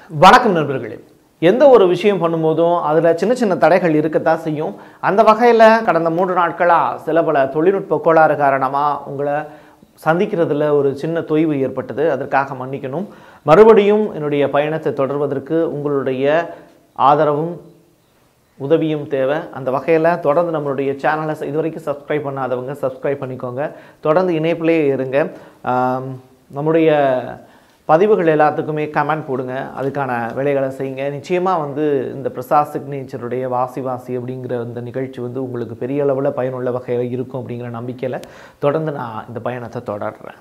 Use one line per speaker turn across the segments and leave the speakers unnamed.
வணக்கம் நண்பர்களே எந்த ஒரு விஷயம் பண்ணும்போதும் அதில் சின்ன சின்ன தடைகள் இருக்கத்தான் செய்யும் அந்த வகையில் கடந்த மூன்று நாட்களாக சில பல தொழில்நுட்ப கோளாறு காரணமாக உங்களை சந்திக்கிறதுல ஒரு சின்ன தொய்வு ஏற்பட்டது அதற்காக மன்னிக்கணும் மறுபடியும் என்னுடைய பயணத்தை தொடர்வதற்கு உங்களுடைய ஆதரவும் உதவியும் தேவை அந்த வகையில் தொடர்ந்து நம்மளுடைய சேனலை இது வரைக்கும் சப்ஸ்கிரைப் பண்ணாதவங்க சப்ஸ்கிரைப் பண்ணிக்கோங்க தொடர்ந்து இணைப்பிலே இருங்க ஆம், நம்முடைய பதிவுகள் எல்லாத்துக்குமே கமெண்ட் போடுங்க அதுக்கான வேலைகளை செய்யுங்க நிச்சயமாக வந்து இந்த பிரசாத் சிக்னேச்சருடைய வாசி வாசி அப்படிங்கிற இந்த நிகழ்ச்சி வந்து உங்களுக்கு பெரிய அளவில் பயனுள்ள வகையில் இருக்கும் அப்படிங்கிற நம்பிக்கையில் தொடர்ந்து நான் இந்த பயணத்தை தொடர்றேன்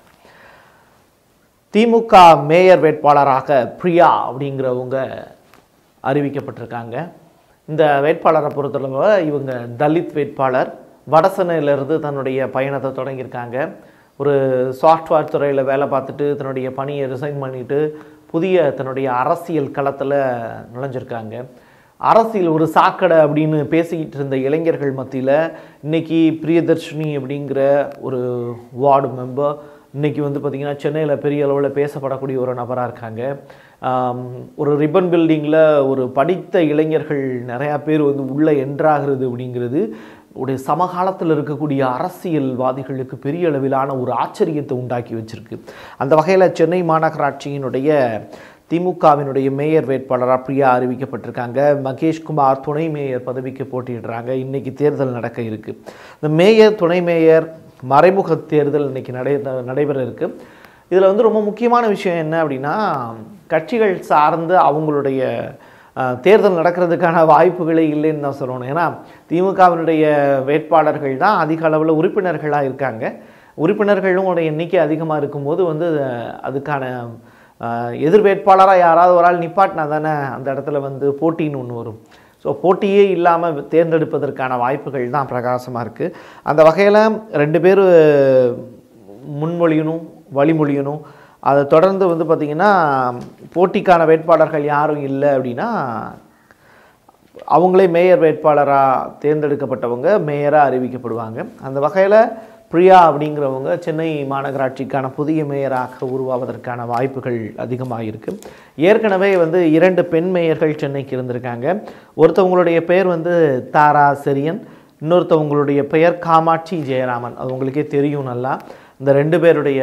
திமுக மேயர் வேட்பாளராக பிரியா அப்படிங்கிறவங்க அறிவிக்கப்பட்டிருக்காங்க இந்த வேட்பாளரை பொறுத்தளவு இவங்க தலித் வேட்பாளர் வடசென்னையிலிருந்து தன்னுடைய பயணத்தை தொடங்கியிருக்காங்க ஒரு சாஃப்ட்வேர் துறையில் வேலை பார்த்துட்டு தன்னுடைய பணியை ரிசைன் பண்ணிட்டு புதிய தன்னுடைய அரசியல் களத்தில் நுழைஞ்சிருக்காங்க அரசியல் ஒரு சாக்கடை அப்படின்னு பேசிக்கிட்டு இருந்த இளைஞர்கள் மத்தியில் இன்னைக்கு பிரியதர்ஷினி அப்படிங்கிற ஒரு வார்டு மெம்பர் இன்னைக்கு வந்து பார்த்திங்கன்னா சென்னையில் பெரிய அளவில் பேசப்படக்கூடிய ஒரு நபராக இருக்காங்க ஆம், ஒரு ரிப்பன் பில்டிங்கில் ஒரு படித்த இளைஞர்கள் நிறையா பேர் வந்து உள்ளே என்ட்ராகிறது அப்படிங்கிறது உடைய சமகாலத்தில் இருக்கக்கூடிய அரசியல்வாதிகளுக்கு பெரிய அளவிலான ஒரு ஆச்சரியத்தை உண்டாக்கி வச்சிருக்கு அந்த வகையில் சென்னை மாநகராட்சியினுடைய திமுகவினுடைய மேயர் வேட்பாளராக பிரியா அறிவிக்கப்பட்டிருக்காங்க மகேஷ்குமார் துணை மேயர் பதவிக்கு போட்டியிடுறாங்க இன்னைக்கு தேர்தல் நடக்க இருக்கு இந்த மேயர் துணை மேயர் மறைமுக தேர்தல் இன்னைக்கு நடை நடைபெற இருக்கு இதில் வந்து ரொம்ப முக்கியமான விஷயம் என்ன அப்படின்னா கட்சிகள் சார்ந்து அவங்களுடைய அஹ், தேர்தல் நடக்கிறதுக்கான வாய்ப்புகளே இல்லைன்னு தான் சொல்லணும் ஏன்னா திமுகவினுடைய வேட்பாளர்கள் தான் அதிக அளவில் உறுப்பினர்களாக இருக்காங்க உறுப்பினர்களும் எண்ணிக்கை அதிகமாக இருக்கும்போது வந்து அஹ், அதுக்கான அஹ், எதிர் வேட்பாளராக யாராவது ஒரு ஆள் நிப்பாட்டினா தானே அந்த இடத்துல வந்து போட்டின்னு ஒன்று வரும் ஸோ போட்டியே இல்லாமல் தேர்ந்தெடுப்பதற்கான வாய்ப்புகள் தான் பிரகாசமாக இருக்குது அந்த வகையில் ரெண்டு பேர் முன்மொழியணும் வழிமொழியணும் அதை தொடர்ந்து வந்து பார்த்திங்கன்னா போட்டிக்கான வேட்பாளர்கள் யாரும் இல்லை அப்படின்னா அவங்களே மேயர் வேட்பாளராக தேர்ந்தெடுக்கப்பட்டவங்க மேயராக அறிவிக்கப்படுவாங்க அந்த வகையில் பிரியா அப்படிங்கிறவங்க சென்னை மாநகராட்சிக்கான புதிய மேயராக உருவாவதற்கான வாய்ப்புகள் அதிகமாக இருக்கு ஏற்கனவே வந்து இரண்டு பெண் மேயர்கள் சென்னைக்கு இருந்திருக்காங்க ஒருத்தவங்களுடைய பெயர் வந்து தாரா செரியன் இன்னொருத்தவங்களுடைய பெயர் காமாட்சி ஜெயராமன் அது உங்களுக்கே தெரியும் நல்லா இந்த ரெண்டு பேருடைய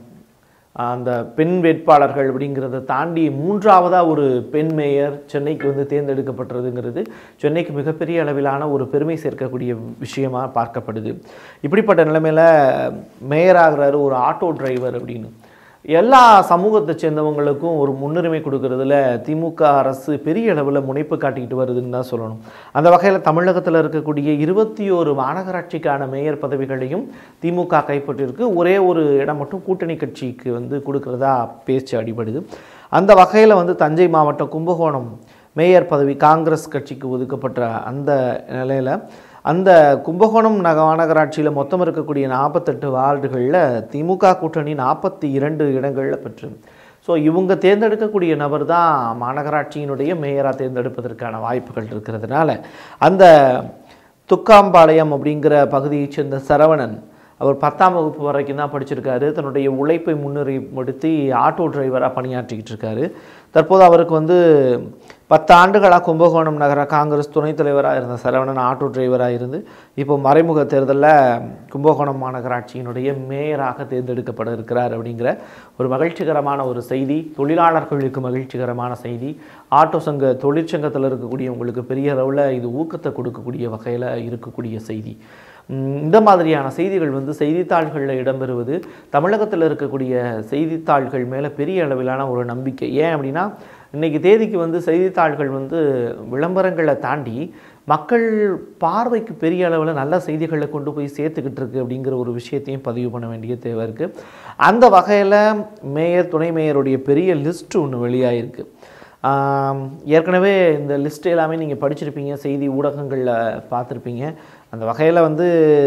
அந்த பெண் வேட்பாளர்கள் அப்படிங்கிறத தாண்டி மூன்றாவதாக ஒரு பெண் மேயர் சென்னைக்கு வந்து தேர்ந்தெடுக்கப்பட்டதுங்கிறது சென்னைக்கு மிகப்பெரிய அளவிலான ஒரு பெருமை சேர்க்கக்கூடிய விஷயமா பார்க்கப்படுது இப்படிப்பட்ட நிலைமையில் மேயர் ஆகிறாரு ஒரு ஆட்டோ டிரைவர் அப்படின்னு எல்லா சமூகத்தை சேர்ந்தவங்களுக்கும் ஒரு முன்னுரிமை கொடுக்கறதுல திமுக அரசு பெரிய அளவில் முனைப்பு காட்டிக்கிட்டு வருதுன்னு தான் சொல்லணும் அந்த வகையில் தமிழகத்தில் இருக்கக்கூடிய இருபத்தி ஒரு மாநகராட்சிக்கான மேயர் பதவிகளையும் திமுக கைப்பற்றிருக்கு ஒரே ஒரு இடம் மட்டும் கூட்டணி கட்சிக்கு வந்து கொடுக்கறதா பேச்சு அடிபடுது அந்த வகையில் வந்து தஞ்சை மாவட்டம் கும்பகோணம் மேயர் பதவி காங்கிரஸ் கட்சிக்கு ஒதுக்கப்பட்ட அந்த நிலையில் அந்த கும்பகோணம் நக மாநகராட்சியில் மொத்தம் இருக்கக்கூடிய நாற்பத்தெட்டு வார்டுகளில் திமுக கூட்டணி நாற்பத்தி இரண்டு இடங்களில் பெற்று ஸோ இவங்க தேர்ந்தெடுக்கக்கூடிய நபர் தான் மாநகராட்சியினுடைய மேயராக தேர்ந்தெடுப்பதற்கான வாய்ப்புகள் இருக்கிறதுனால அந்த துக்காம்பாளையம் அப்படிங்கிற பகுதியைச் சேர்ந்த சரவணன் அவர் பத்தாம் வகுப்பு வரைக்கும் தான் படிச்சிருக்காரு தன்னுடைய உழைப்பை முன்னுரிமைப்படுத்தி ஆட்டோ டிரைவராக பணியாற்றிக்கிட்டு இருக்காரு தற்போது அவருக்கு வந்து பத்து ஆண்டுகளாக கும்பகோணம் நகர காங்கிரஸ் துணைத் தலைவராக இருந்த சரவணன் ஆட்டோ டிரைவராக இருந்து இப்போ மறைமுக தேர்தலில் கும்பகோணம் மாநகராட்சியினுடைய மேயராக தேர்ந்தெடுக்கப்பட இருக்கிறார் அப்படிங்கிற ஒரு மகிழ்ச்சிகரமான ஒரு செய்தி தொழிலாளர்களுக்கு மகிழ்ச்சிகரமான செய்தி ஆட்டோ சங்க தொழிற்சங்கத்தில் இருக்கக்கூடியவங்களுக்கு பெரிய அளவில் இது ஊக்கத்தை கொடுக்கக்கூடிய வகையில் இருக்கக்கூடிய செய்தி உம், இந்த மாதிரியான செய்திகள் வந்து செய்தித்தாள்களில் இடம்பெறுவது தமிழகத்தில் இருக்கக்கூடிய செய்தித்தாள்கள் மேலே பெரிய அளவிலான ஒரு நம்பிக்கை ஏன் அப்படின்னா இன்னைக்கு தேதிக்கு வந்து செய்தித்தாள்கள் வந்து விளம்பரங்களை தாண்டி மக்கள் பார்வைக்கு பெரிய அளவில் நல்ல செய்திகளை கொண்டு போய் சேர்த்துக்கிட்டு இருக்கு அப்படிங்கிற ஒரு விஷயத்தையும் பதிவு பண்ண வேண்டிய தேவை இருக்குது அந்த வகையில் மேயர் துணை மேயருடைய பெரிய லிஸ்ட் ஒன்று வெளியாகிருக்கு ஆம், ஏற்கனவே இந்த லிஸ்ட் எல்லாமே நீங்கள் படிச்சிருப்பீங்க செய்தி ஊடகங்களில் பார்த்துருப்பீங்க அந்த வகையில் வந்து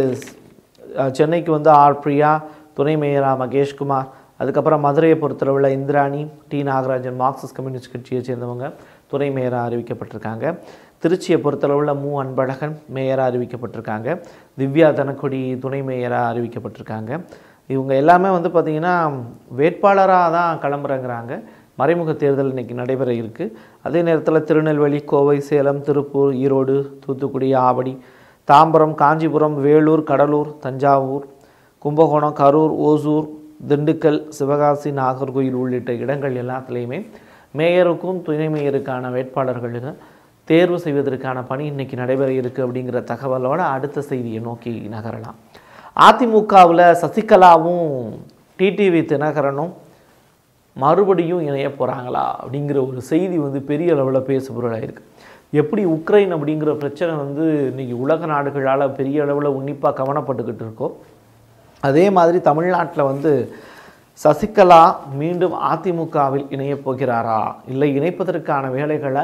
அஹ், சென்னைக்கு வந்து ஆர் பிரியா துணை மேயரா மகேஷ்குமார் அதுக்கப்புறம் மதுரையை பொறுத்தளவில் Indrani D Nagarajan Marxist communist கட்சியை சேர்ந்தவங்க துணை மேயராக அறிவிக்கப்பட்டிருக்காங்க திருச்சியை பொறுத்தளவில் மு அன்பழகன் மேயராக அறிவிக்கப்பட்டிருக்காங்க திவ்யா தனக்கொடி துணை மேயராக அறிவிக்கப்பட்டிருக்காங்க இவங்க எல்லாமே வந்து பார்த்திங்கன்னா வேட்பாளராக தான் கிளம்புறங்கிறாங்க மறைமுக தேர்தல் இன்னைக்கு நடைபெற இருக்கு அதே நேரத்தில் திருநெல்வேலி கோவை சேலம் திருப்பூர் ஈரோடு தூத்துக்குடி ஆவடி தாம்பரம் காஞ்சிபுரம் வேலூர் கடலூர் தஞ்சாவூர் கும்பகோணம் கரூர் ஓசூர் திண்டுக்கல் சிவகாசி நாகர்கோயில் உள்ளிட்ட இடங்கள் எல்லாத்துலேயுமே மேயருக்கும் துணை மேயருக்கான வேட்பாளர்களுக்கு தேர்வு செய்வதற்கான பணி இன்னைக்கு நடைபெற இருக்கு அப்படிங்கிற தகவலோட அடுத்த செய்தியை நோக்கி நகரலாம் அதிமுகவில் சசிகலாவும் டிடிவி தினகரனும் மறுபடியும் இணைய போகிறாங்களா அப்படிங்கிற ஒரு செய்தி வந்து பெரிய அளவில் பேசுபொருளாக இருக்கு எப்படி உக்ரைன் அப்படிங்கிற பிரச்சனை வந்து இன்னைக்கு உலக நாடுகளால் பெரிய அளவில் உன்னிப்பாக கவனப்பட்டுக்கிட்டு இருக்கோ அதே மாதிரி தமிழ்நாட்டில் வந்து சசிகலா மீண்டும் அதிமுகவில் இணையப் போகிறாரா இல்லை இணைப்பதற்கான வேலைகளை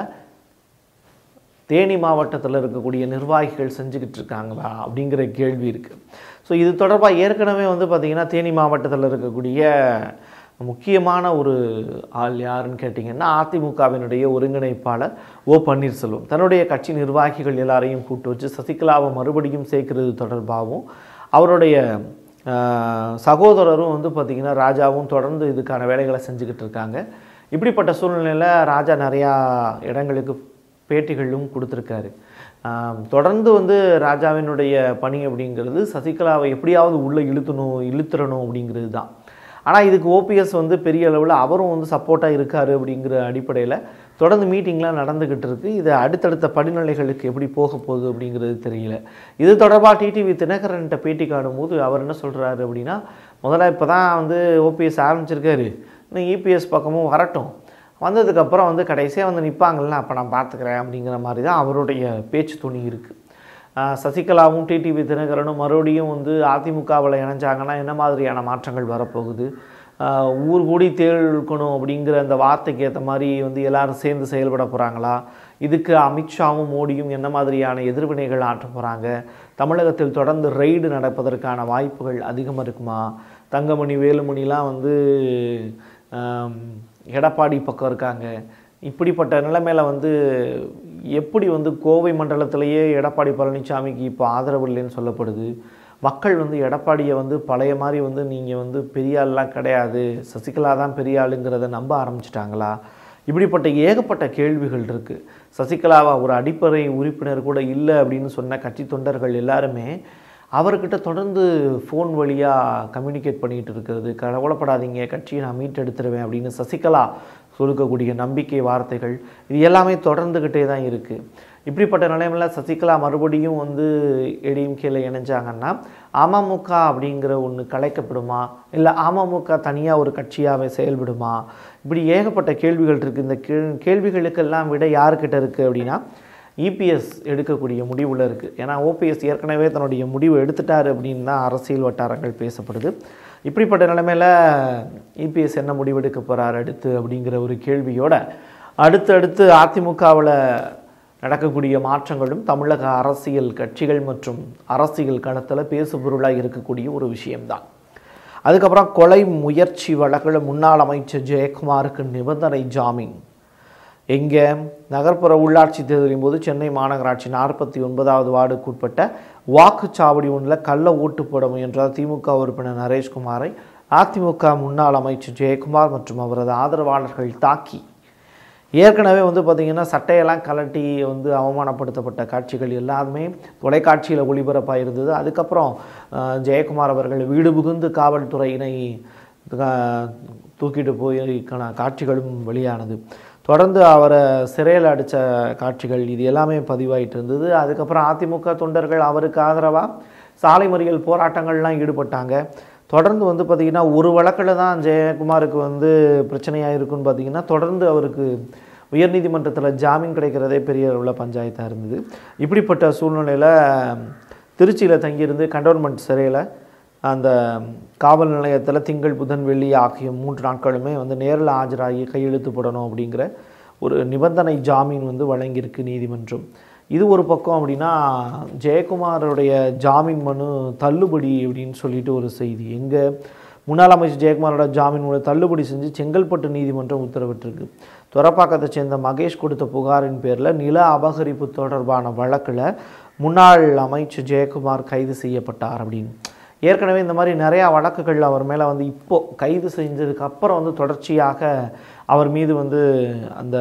தேனி மாவட்டத்தில் இருக்கக்கூடிய நிர்வாகிகள் செஞ்சுக்கிட்டு இருக்காங்களா அப்படிங்கிற கேள்வி இருக்குது ஸோ இது தொடர்பாக ஏற்கனவே வந்து பார்த்திங்கன்னா தேனி மாவட்டத்தில் இருக்கக்கூடிய முக்கியமான ஒரு ஆள் யாருன்னு கேட்டிங்கன்னா அதிமுகவினுடைய ஒருங்கிணைப்பாளர் ஓ பன்னீர்செல்வம் தன்னுடைய கட்சி நிர்வாகிகள் எல்லாரையும் கூட்டு வச்சு சசிகலாவை மறுபடியும் சேர்க்கிறது தொடர்பாகவும் அவருடைய ஆஹ், சகோதரரும் வந்து பார்த்திங்கன்னா ராஜாவும் தொடர்ந்து இதுக்கான வேலைகளை செஞ்சுக்கிட்டு இருக்காங்க இப்படிப்பட்ட சூழ்நிலையில் ராஜா நிறையா இடங்களுக்கு பேட்டிகளும் கொடுத்துருக்காரு ஆம், தொடர்ந்து வந்து ராஜாவினுடைய பணி அப்படிங்கிறது சசிகலாவை எப்படியாவது உள்ளே இழுத்தணும் இழுத்துறணும் அப்படிங்கிறது தான் ஆனால் இதுக்கு ஓபிஎஸ் வந்து பெரிய அளவில் அவரும் வந்து சப்போர்ட்டாக இருக்காரு அப்படிங்கிற அடிப்படையில் தொடர்ந்து மீட்டிங்லாம் நடந்துக்கிட்டு இருக்கு இது அடுத்தடுத்த படிநிலைகளுக்கு எப்படி போக போகுது அப்படிங்கிறது தெரியல இது தொடர்பாக டிடிவி தினகரன்ட்ட பேட்டி காணும்போது அவர் என்ன சொல்கிறாரு அப்படின்னா முதல்ல இப்போ தான் வந்து ஓபிஎஸ் ஆரம்பிச்சிருக்காரு இன்னும் இபிஎஸ் பக்கமும் வரட்டும் வந்ததுக்கப்புறம் வந்து கடைசியாக வந்து நிற்பாங்கல்ல அப்போ நான் பார்த்துக்கிறேன் அப்படிங்கிற மாதிரி தான் அவருடைய பேச்சு துணி இருக்குது சசிகலாவும் டிடிவி தினகரனும் மறுபடியும் வந்து அதிமுகவில் இணைஞ்சாங்கன்னா என்ன மாதிரியான மாற்றங்கள் வரப்போகுது ஆஹ் ஊர் கூடி தேள் இழுக்கணும் அப்படிங்கிற அந்த வார்த்தைக்கு ஏற்ற மாதிரி வந்து எல்லாரும் சேர்ந்து செயல்பட போகிறாங்களா இதுக்கு அமித்ஷாவும் மோடியும் என்ன மாதிரியான எதிர்வினைகள் ஆற்ற போகிறாங்க தமிழகத்தில் தொடர்ந்து ரெய்டு நடப்பதற்கான வாய்ப்புகள் அதிகமாக இருக்குமா தங்கமணி வேலுமணிலாம் வந்து ஆம், எடப்பாடி பக்கம் இருக்காங்க இப்படிப்பட்ட நிலைமையில வந்து எப்படி வந்து கோவை மண்டலத்திலேயே எடப்பாடி பழனிசாமிக்கு இப்போ ஆதரவு இல்லைன்னு சொல்லப்படுது மக்கள் வந்து எடப்பாடியை வந்து பழைய மாதிரி வந்து நீங்கள் வந்து பெரிய ஆள்லாம் கிடையாது சசிகலா தான் பெரிய ஆளுங்கிறத நம்ப ஆரம்பிச்சிட்டாங்களா இப்படிப்பட்ட ஏகப்பட்ட கேள்விகள் இருக்குது சசிகலாவா ஒரு அடிப்படை உறுப்பினர் கூட இல்லை அப்படின்னு சொன்ன கட்சி தொண்டர்கள் எல்லாருமே அவர்கிட்ட தொடர்ந்து ஃபோன் வழியாக கம்யூனிகேட் பண்ணிகிட்டு இருக்கிறது கவலைப்படாதீங்க கட்சியை நான் மீட்டெடுத்துருவேன் அப்படின்னு சசிகலா கொடுக்கக்கூடிய நம்பிக்கை வார்த்தைகள் இது எல்லாமே தொடர்ந்துக்கிட்டே தான் இருக்குது இப்படிப்பட்ட நிலைமையில் சசிகலா மறுபடியும் வந்து ஏடிஎம்கேல இணைஞ்சாங்கன்னா அமமுக அப்படிங்கிற ஒன்று கலைக்கப்படுமா இல்லை அமமுக தனியாக ஒரு கட்சியாகவே செயல்படுமா இப்படி ஏகப்பட்ட கேள்விகள் இருக்குது இந்த கே கேள்விகளுக்கெல்லாம் விட யாருக்கிட்ட இருக்குது அப்படின்னா இபிஎஸ் எடுக்கக்கூடிய முடிவில் இருக்குது ஏன்னா ஓபிஎஸ் ஏற்கனவே தன்னுடைய முடிவு எடுத்துட்டாரு அப்படின்னு தான் அரசியல் வட்டாரங்கள் பேசப்படுது இப்படிப்பட்ட நிலைமையில் இபிஎஸ் என்ன முடிவெடுக்க போகிறார் அடுத்து அப்படிங்கிற ஒரு கேள்வியோட அடுத்தடுத்து அதிமுகவில் நடக்கக்கூடிய மாற்றங்களும் தமிழக அரசியல் கட்சிகள் மற்றும் அரசியல் களத்தில் பேசுபொருளாக இருக்கக்கூடிய ஒரு விஷயம்தான் அதுக்கப்புறம் கொலை முயற்சி வழக்கில் முன்னாள் அமைச்சர் ஜெயக்குமாருக்கு நிபந்தனை ஜாமீன் எங்கே நகர்ப்புற உள்ளாட்சி தேர்தலின் போது சென்னை மாநகராட்சி நாற்பத்தி ஒன்பதாவது வார்டுக்குட்பட்ட வாக்குச்சாவடி ஒன்றில் கள்ள ஓட்டு போட முயன்ற திமுக உறுப்பினர் நரேஷ்குமாரை அதிமுக முன்னாள் அமைச்சர் ஜெயக்குமார் மற்றும் அவரது ஆதரவாளர்கள் தாக்கி ஏற்கனவே வந்து பார்த்திங்கன்னா சட்டையெல்லாம் கலட்டி வந்து அவமானப்படுத்தப்பட்ட காட்சிகள் எல்லாமே தொலைக்காட்சியில் ஒளிபரப்பாக இருந்தது அதுக்கப்புறம் அஹ், ஜெயக்குமார் அவர்கள் வீடு புகுந்து காவல்துறையினை அஹ், தூக்கிட்டு போய் கா- காட்சிகளும் வெளியானது தொடர்ந்து அவரை சிறையில் அடித்த காட்சிகள் இது எல்லாமே பதிவாயிட்டு இருந்தது அதுக்கப்புறம் அதிமுக தொண்டர்கள் அவருக்கு ஆதரவாக சாலை மறியல் போராட்டங்கள்லாம் ஈடுபட்டாங்க தொடர்ந்து வந்து பார்த்திங்கன்னா ஒரு வழக்கில் தான் ஜெயக்குமாருக்கு வந்து பிரச்சனையாக இருக்குன்னு பார்த்தீங்கன்னா தொடர்ந்து அவருக்கு உயர்நீதிமன்றத்தில் ஜாமீன் கிடைக்கிறதே பெரிய அளவில் பஞ்சாயத்தாக இருந்தது இப்படிப்பட்ட சூழ்நிலையில் திருச்சியில் தங்கியிருந்து கண்டோன்மெண்ட் சிறையில் அந்த காவல் நிலையத்தில் திங்கள் புதன் வெள்ளி ஆகிய மூன்று நாட்களுமே வந்து நேரில் ஆஜராகி கையெழுத்து போடணும் அப்படிங்கிற ஒரு நிபந்தனை ஜாமீன் வந்து வழங்கியிருக்கு நீதிமன்றம் இது ஒரு பக்கம் அப்படின்னா ஜெயக்குமாரோடைய ஜாமீன் மனு தள்ளுபடி அப்படின்னு சொல்லிட்டு ஒரு செய்தி எங்கே முன்னாள் அமைச்சர் ஜெயக்குமாரோட ஜாமீன் மனு தள்ளுபடி செஞ்சு செங்கல்பட்டு நீதிமன்றம் உத்தரவிட்டிருக்கு துறப்பாக்கத்தை சேர்ந்த மகேஷ் கொடுத்த புகாரின் பேரில் நில அபகரிப்பு தொடர்பான வழக்கில் முன்னாள் அமைச்சர் ஜெயக்குமார் கைது செய்யப்பட்டார் அப்படின்னு ஏற்கனவே இந்த மாதிரி நிறையா வழக்குகள் அவர் மேலே வந்து இப்போ கைது செஞ்சதுக்கு அப்புறம் வந்து தொடர்ச்சியாக அவர் மீது வந்து அந்த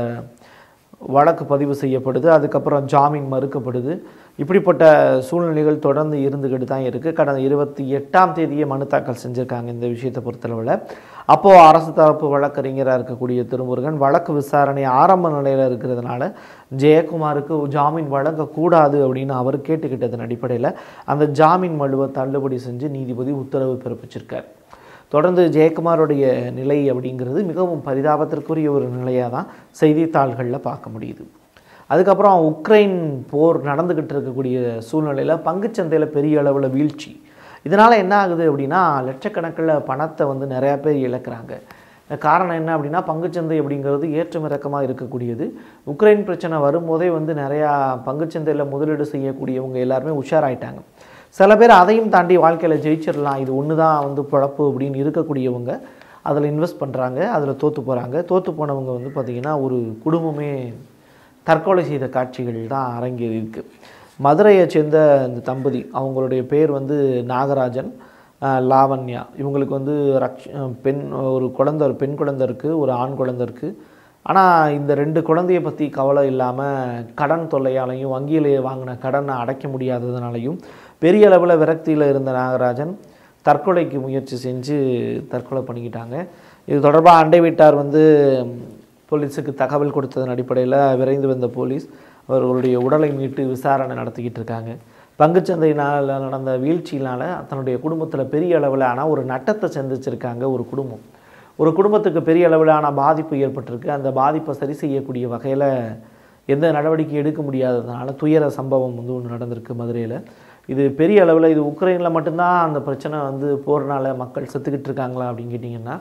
வழக்கு பதிவு செய்யப்படுது அதுக்கப்புறம் ஜாமீன் மறுக்கப்படுது இப்படிப்பட்ட சூழ்நிலைகள் தொடர்ந்து இருந்துக்கிட்டு தான் இருக்குது கடந்த இருபத்தி எட்டாம் தேதியே மனு தாக்கல் செஞ்சுருக்காங்க இந்த விஷயத்தை பொறுத்தளவில் அப்போது அரசு தரப்பு வழக்கறிஞராக இருக்கக்கூடிய திருமுருகன் வழக்கு விசாரணை ஆரம்ப நிலையில் இருக்கிறதுனால ஜெயக்குமாருக்கு ஜாமீன் வழங்கக்கூடாது அப்படின்னு அவர் கேட்டுக்கிட்டதன் அடிப்படையில் அந்த ஜாமீன் மனுவை தள்ளுபடி செஞ்சு நீதிபதி உத்தரவு பிறப்பிச்சிருக்கார் தொடர்ந்து ஜெயக்குமாருடைய நிலை அப்படிங்கிறது மிகவும் பரிதாபத்திற்குரிய ஒரு நிலையாக தான் செய்தித்தாள்களில் பார்க்க முடியுது அதுக்கப்புறம் உக்ரைன் போர் நடந்துக்கிட்டு இருக்கக்கூடிய சூழ்நிலையில் பங்குச்சந்தையில் பெரிய அளவில் வீழ்ச்சி இதனால் என்ன ஆகுது அப்படின்னா லட்சக்கணக்கில் பணத்தை வந்து நிறையா பேர் இழக்கிறாங்க காரணம் என்ன அப்படின்னா பங்குச்சந்தை அப்படிங்கிறது ஏற்றம் இறக்கமாக இருக்கக்கூடியது உக்ரைன் பிரச்சனை வரும்போதே வந்து நிறையா பங்குச்சந்தையில் முதலீடு செய்யக்கூடியவங்க எல்லாருமே உஷாராயிட்டாங்க சில பேர் அதையும் தாண்டி வாழ்க்கையில் ஜெயிச்சிடலாம் இது ஒன்று தான் வந்து பிழப்பு அப்படின்னு இருக்கக்கூடியவங்க அதில் இன்வெஸ்ட் பண்ணுறாங்க அதில் தோற்று போகிறாங்க தோற்று போனவங்க வந்து பார்த்திங்கன்னா ஒரு குடும்பமே தற்கொலை செய்த காட்சிகள் தான் அரங்கேறி இருக்கு மதுரையை சேர்ந்த இந்த தம்பதி அவங்களுடைய பேர் வந்து நாகராஜன் ஆஹ், லாவண்யா இவங்களுக்கு வந்து ரக்ஷ பெண் ஒரு குழந்தை ஒரு பெண் குழந்தை இருக்குது ஒரு ஆண் குழந்தை இருக்குது ஆனால் இந்த ரெண்டு குழந்தைய பற்றி கவலை இல்லாமல் கடன் தொல்லையாலையும் வங்கியில் வாங்கின கடனை அடைக்க முடியாததுனாலையும் பெரிய அளவில் விரக்தியில் இருந்த நாகராஜன் தற்கொலைக்கு முயற்சி செஞ்சு தற்கொலை பண்ணிக்கிட்டாங்க இது தொடர்பாக அண்டை வீட்டார் வந்து போலீஸுக்கு தகவல் கொடுத்ததன் அடிப்படையில் விரைந்து வந்த போலீஸ் அவர்களுடைய உடலை மீட்டு விசாரணை நடத்திக்கிட்டு இருக்காங்க பங்குச்சந்தையினால் நடந்த வீழ்ச்சியினால் தன்னுடைய குடும்பத்தில் பெரிய அளவிலான ஒரு நட்டத்தை சந்திச்சிருக்காங்க ஒரு குடும்பம் ஒரு குடும்பத்துக்கு பெரிய அளவிலான பாதிப்பு ஏற்பட்டிருக்கு அந்த பாதிப்பை சரி செய்யக்கூடிய வகையில் எந்த நடவடிக்கை எடுக்க முடியாததுனால துயர சம்பவம் வந்து ஒன்று நடந்திருக்கு மதுரையில் இது பெரிய அளவில் இது உக்ரைனில் மட்டும்தான் அந்த பிரச்சனை வந்து போர்னால மக்கள் செத்துக்கிட்டு இருக்காங்களா அப்படின்னு கேட்டிங்கன்னா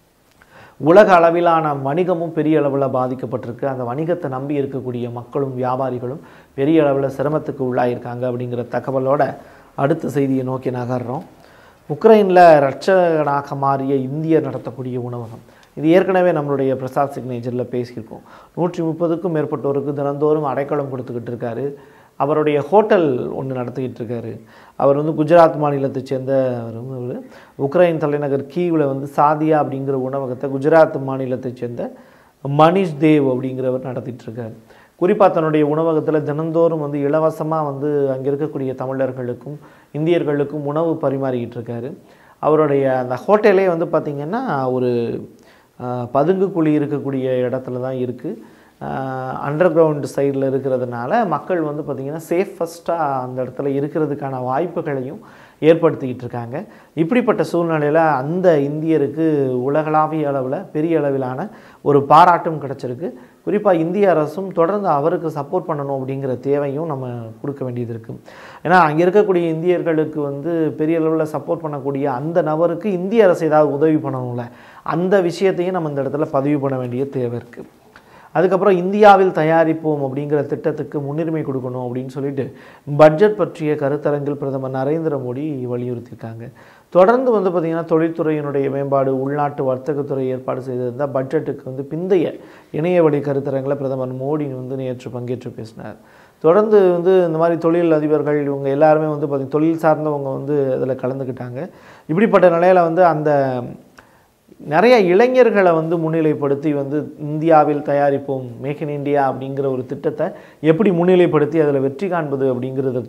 உலக அளவிலான வணிகமும் பெரிய அளவில் பாதிக்கப்பட்டிருக்கு அந்த வணிகத்தை நம்பி இருக்கக்கூடிய மக்களும் வியாபாரிகளும் பெரிய அளவில் சிரமத்துக்கு உள்ளாயிருக்காங்க அப்படிங்கிற தகவலோட அடுத்த செய்தியை நோக்கி நகர்றோம் உக்ரைனில் ரட்சகனாக மாறிய இந்தியர் நடத்தக்கூடிய உணவகம் இது ஏற்கனவே நம்மளுடைய பிரசாத் சிக்னேச்சரில் பேசியிருக்கோம் நூற்றி முப்பதுக்கும் மேற்பட்டோருக்கு தினந்தோறும் அடைக்கலம் கொடுத்துக்கிட்டு இருக்காரு அவருடைய ஹோட்டல் ஒன்று நடத்திக்கிட்டு இருக்காரு அவர் வந்து குஜராத் மாநிலத்தைச் சேர்ந்த அவர் வந்து ஒரு உக்ரைன் தலைநகர் கீவில் வந்து சாதியா அப்படிங்கிற உணவகத்தை குஜராத் மாநிலத்தைச் சேர்ந்த மணிஷ் தேவ் அப்படிங்கிறவர் நடத்திட்டு இருக்காரு குறிப்பாக தன்னுடைய உணவகத்தில் தினந்தோறும் வந்து இலவசமாக வந்து அங்கே இருக்கக்கூடிய தமிழர்களுக்கும் இந்தியர்களுக்கும் உணவு பரிமாறிக்கிட்டு இருக்காரு அவருடைய அந்த ஹோட்டலே வந்து பார்த்திங்கன்னா ஒரு ஆஹ், பதுங்கு குழி இருக்கக்கூடிய இடத்துல தான் இருக்குது அண்டர் கிரவுண்ட் சைடில் இருக்கிறதுனால மக்கள் வந்து பார்த்திங்கன்னா சேஃபஸ்ட்டாக அந்த இடத்துல இருக்கிறதுக்கான வாய்ப்புகளையும் ஏற்படுத்திக்கிட்டு இருக்காங்க இப்படிப்பட்ட சூழ்நிலையில் அந்த இந்தியருக்கு உலகளாவிய அளவில் பெரிய அளவிலான ஒரு பாராட்டும் கிடச்சிருக்கு குறிப்பாக இந்திய அரசும் தொடர்ந்து அவருக்கு சப்போர்ட் பண்ணணும் அப்படிங்கிற தேவையும் நம்ம கொடுக்க வேண்டியது இருக்குது ஏன்னா அங்கே இருக்கக்கூடிய இந்தியர்களுக்கு வந்து பெரிய அளவில் சப்போர்ட் பண்ணக்கூடிய அந்த நபருக்கு இந்திய அரசு ஏதாவது உதவி பண்ணணும்ல அந்த விஷயத்தையும் நம்ம இந்த இடத்துல பதிவு பண்ண வேண்டிய தேவை இருக்குது அதுக்கப்புறம் இந்தியாவில் தயாரிப்போம் அப்படிங்கிற திட்டத்துக்கு முன்னுரிமை கொடுக்கணும் அப்படின்னு சொல்லிட்டு பட்ஜெட் பற்றிய கருத்தரங்கில் பிரதமர் நரேந்திர மோடி வலியுறுத்தியிருக்காங்க தொடர்ந்து வந்து பார்த்திங்கன்னா தொழில்துறையினுடைய மேம்பாடு உள்நாட்டு வர்த்தகத்துறை ஏற்பாடு செய்திருந்த பட்ஜெட்டுக்கு வந்து பிந்தைய இணைய வழி கருத்தரங்கில் பிரதமர் மோடி வந்து நேற்று பங்கேற்று பேசினார் தொடர்ந்து வந்து இந்த மாதிரி தொழில் அதிபர்கள் இவங்க எல்லாருமே வந்து பார்த்திங்க தொழில் சார்ந்தவங்க வந்து அதில் கலந்துக்கிட்டாங்க இப்படிப்பட்ட நிலையில் வந்து அந்த நிறைய இளைஞர்களை வந்து முன்னிலைப்படுத்தி வந்து இந்தியாவில் தயாரிப்போம் மேக் இன் இந்தியா அப்படிங்கிற ஒரு திட்டத்தை எப்படி முன்னிலைப்படுத்தி அதில் வெற்றி காண்பது அப்படிங்கிறது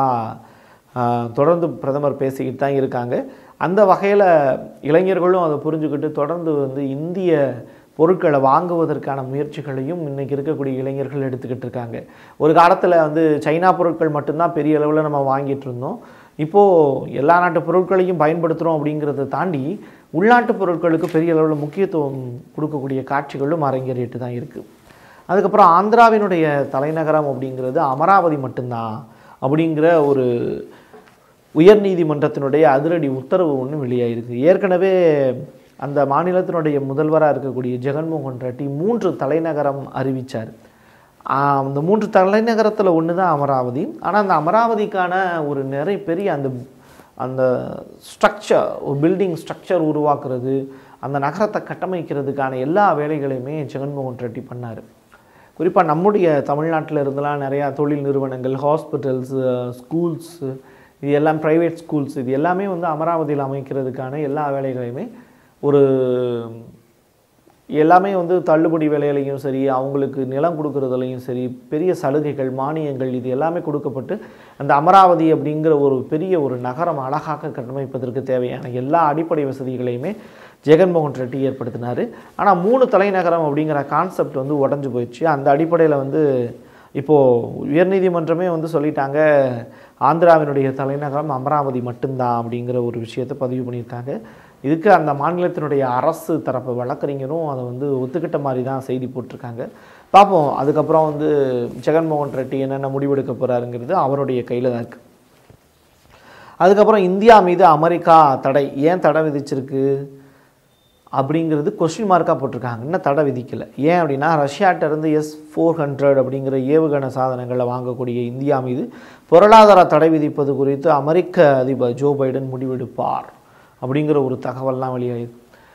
தொடர்பாக தொடர்ந்து பிரதமர் பேசிக்கிட்டு தான் இருக்காங்க அந்த வகையில் இளைஞர்களும் அதை புரிஞ்சுக்கிட்டு தொடர்ந்து வந்து இந்திய பொருட்களை வாங்குவதற்கான முயற்சிகளையும் இன்றைக்கி இருக்கக்கூடிய இளைஞர்கள் எடுத்துக்கிட்டு இருக்காங்க ஒரு காலத்தில் வந்து சைனா பொருட்கள் மட்டும்தான் பெரிய அளவில் நம்ம வாங்கிட்டு இருந்தோம் இப்போது எல்லா நாட்டு பொருட்களையும் பயன்படுத்துகிறோம் அப்படிங்கிறத தாண்டி உள்நாட்டு பொருட்களுக்கு பெரிய அளவில் முக்கியத்துவம் கொடுக்கக்கூடிய காட்சிகளும் அரங்கேறிட்டு தான் இருக்குது அதுக்கப்புறம் ஆந்திராவினுடைய தலைநகரம் அப்படிங்கிறது அமராவதி மட்டும்தான் அப்படிங்கிற ஒரு உயர்நீதிமன்றத்தினுடைய அதிரடி உத்தரவு ஒன்று வெளியாயிருக்கு ஏற்கனவே அந்த மாநிலத்தினுடைய முதல்வராக இருக்கக்கூடிய ஜெகன்மோகன் ரெட்டி மூன்று தலைநகரம் அறிவித்தார் அந்த மூன்று தலைநகரத்தில் ஒன்று தான் அமராவதி ஆனால் அந்த அமராவதிக்கான ஒரு நிறைய பெரிய அந்த அந்த ஸ்ட்ரக்சர் ஒரு பில்டிங் ஸ்ட்ரக்சர் உருவாக்குறது அந்த நகரத்தை கட்டமைக்கிறதுக்கான எல்லா வேலைகளையுமே ஜெகன்மோகன் ரெட்டி பண்ணார் குறிப்பாக நம்முடைய தமிழ்நாட்டில் இருந்தெல்லாம் நிறையா தொழில் நிறுவனங்கள் ஹாஸ்பிட்டல்ஸு ஸ்கூல்ஸு இது எல்லாம் ப்ரைவேட் ஸ்கூல்ஸ் இது எல்லாமே வந்து அமராவதியில் அமைக்கிறதுக்கான எல்லா வேலைகளையுமே ஒரு எல்லாமே வந்து தள்ளுபடி விலையிலையும் சரி அவங்களுக்கு நிலம் கொடுக்கறதுலையும் சரி பெரிய சலுகைகள் மானியங்கள் இது எல்லாமே கொடுக்கப்பட்டு அந்த அமராவதி அப்படிங்கிற ஒரு பெரிய ஒரு நகரம் அழகாக கட்டமைப்பதற்கு தேவையான எல்லா அடிப்படை வசதிகளையுமே ஜெகன்மோகன் ரெட்டி ஏற்படுத்தினார் ஆனால் மூணு தலைநகரம் அப்படிங்கிற கான்செப்ட் வந்து உடஞ்சு போயிடுச்சு அந்த அடிப்படையில் வந்து இப்போது உயர்நீதிமன்றமே வந்து சொல்லிட்டாங்க ஆந்திராவினுடைய தலைநகரம் அமராவதி மட்டும்தான் அப்படிங்கிற ஒரு விஷயத்தை பதிவு பண்ணியிருக்காங்க இதுக்கு அந்த மாநிலத்தினுடைய அரசு தரப்பு வழக்கறிஞரும் அதை வந்து ஒத்துக்கிட்ட மாதிரி தான் செய்தி போட்டிருக்காங்க பார்ப்போம் அதுக்கப்புறம் வந்து ஜெகன்மோகன் ரெட்டி என்னென்ன முடிவெடுக்க போகிறாருங்கிறது அவருடைய கையில் தான் இருக்குது அதுக்கப்புறம் இந்தியா மீது அமெரிக்கா தடை ஏன் தடை விதிச்சிருக்கு அப்படிங்கிறது கொஸ்டின் மார்க்காக போட்டிருக்காங்க இன்னும் தடை விதிக்கலை ஏன் அப்படின்னா ரஷ்யாட்ட இருந்து எஸ் ஃபோர் ஹண்ட்ரட் அப்படிங்கிற ஏவுகணை சாதனங்களை வாங்கக்கூடிய இந்தியா மீது பொருளாதார தடை விதிப்பது குறித்து அமெரிக்க அதிபர் ஜோ பைடன் முடிவெடுப்பார் அப்படிங்கிற ஒரு தகவல்லாம் வெளியாகிருக்கு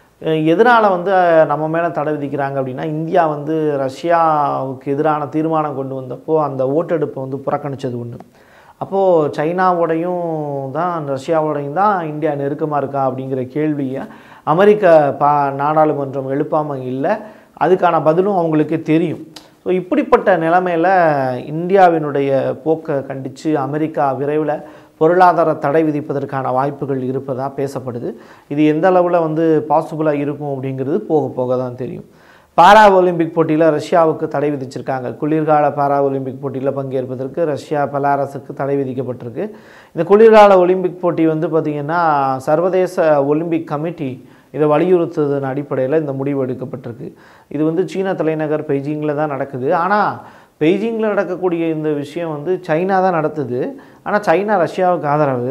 எதனால் வந்து நம்ம மேலே தடை விதிக்கிறாங்க அப்படின்னா இந்தியா வந்து ரஷ்யாவுக்கு எதிரான தீர்மானம் கொண்டு வந்தப்போ அந்த ஓட்டெடுப்பை வந்து புறக்கணித்தது ஒன்று அப்போது சைனாவோடையும் தான் ரஷ்யாவோடையும் தான் இந்தியா நெருக்கமாக இருக்கா அப்படிங்கிற கேள்வியை அமெரிக்க பா நாடாளுமன்றம் எழுப்பாமல் இல்லை அதுக்கான பதிலும் அவங்களுக்கு தெரியும் ஸோ இப்படிப்பட்ட நிலைமையில் இந்தியாவினுடைய போக்கை கண்டித்து அமெரிக்கா விரைவில் பொருளாதார தடை விதிப்பதற்கான வாய்ப்புகள் இருப்பதாக பேசப்படுது இது எந்த அளவில் வந்து பாசிபிளாக இருக்கும் அப்படிங்கிறது போக போக தான் தெரியும் பாரா ஒலிம்பிக் போட்டியில் ரஷ்யாவுக்கு தடை விதிச்சிருக்காங்க குளிர்கால பாரா ஒலிம்பிக் போட்டியில் பங்கேற்பதற்கு ரஷ்யா பலாரஸுக்கு தடை விதிக்கப்பட்டிருக்கு இந்த குளிர்கால ஒலிம்பிக் போட்டி வந்து பார்த்திங்கன்னா சர்வதேச ஒலிம்பிக் கமிட்டி இதை வலியுறுத்துவதன் அடிப்படையில் இந்த முடிவு எடுக்கப்பட்டிருக்கு இது வந்து சீன தலைநகர் பெய்ஜிங்கில் தான் நடக்குது ஆனால் பெய்ஜிங்கில் நடக்கக்கூடிய இந்த விஷயம் வந்து சைனா தான் நடத்துது ஆனால் சைனா ரஷ்யாவுக்கு ஆதரவு